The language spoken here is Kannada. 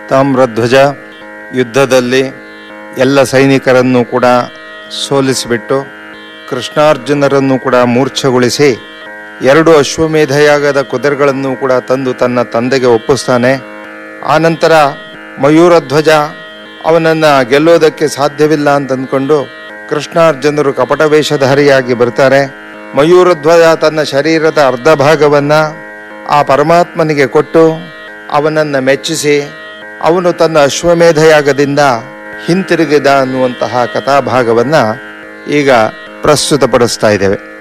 ತಾಮ್ರಧ್ವಜ ಯುದ್ಧದಲ್ಲಿ ಎಲ್ಲ ಸೈನಿಕರನ್ನು ಕೂಡ ಸೋಲಿಸಿಬಿಟ್ಟು ಕೃಷ್ಣಾರ್ಜುನರನ್ನು ಕೂಡ ಮೂರ್ಛೆಗೊಳಿಸಿ ಎರಡು ಅಶ್ವಮೇಧಯಾಗದ ಕುದುರೆಗಳನ್ನು ಕೂಡ ತಂದು ತನ್ನ ತಂದೆಗೆ ಒಪ್ಪಿಸ್ತಾನೆ ಆನಂತರ ಮಯೂರಧ್ವಜ ಅವನನ್ನು ಗೆಲ್ಲೋದಕ್ಕೆ ಸಾಧ್ಯವಿಲ್ಲ ಅಂತ ಅಂದ್ಕೊಂಡು ಕೃಷ್ಣಾರ್ಜುನರು ಕಪಟ ವೇಷಧಾರಿಯಾಗಿ ಬರ್ತಾರೆ ಮಯೂರಧ್ವಜ ತನ್ನ ಶರೀರದ ಅರ್ಧ ಭಾಗವನ್ನ ಆ ಪರಮಾತ್ಮನಿಗೆ ಕೊಟ್ಟು ಅವನನ್ನು ಮೆಚ್ಚಿಸಿ ಅವನು ತನ್ನ ಅಶ್ವಮೇಧಯಾಗದಿಂದ ಹಿಂತಿರುಗಿದ ಅನ್ನುವಂತಹ ಕಥಾಭಾಗವನ್ನ ಈಗ ಪ್ರಸ್ತುತಪಡಿಸ್ತಾ ಇದ್ದೇವೆ